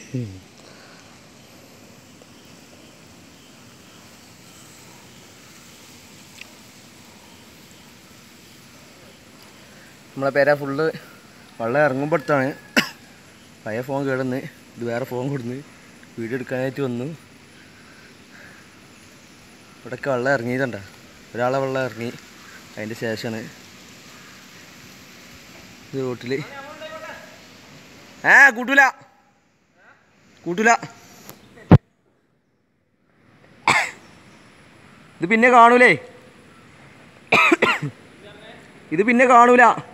നമ്മളെ പേര ഫുള്ള് വെള്ളം ഇറങ്ങുമ്പോഴത്താണ് പഴയ ഫോൺ കേടുന്ന് ഇത് വേറെ ഫോൺ കൊടുന്ന് വീഡിയോ എടുക്കാനായിട്ട് വന്നു ഇവിടെയൊക്കെ വെള്ളം ഇറങ്ങിയതുണ്ട ഒരാളെ വെള്ളം ഇറങ്ങി അതിൻ്റെ ശേഷമാണ് ഇത് റോട്ടിൽ ഏ കൂട്ടൂല കൂട്ടൂല ഇത് പിന്നെ കാണൂലേ ഇത് പിന്നെ കാണൂല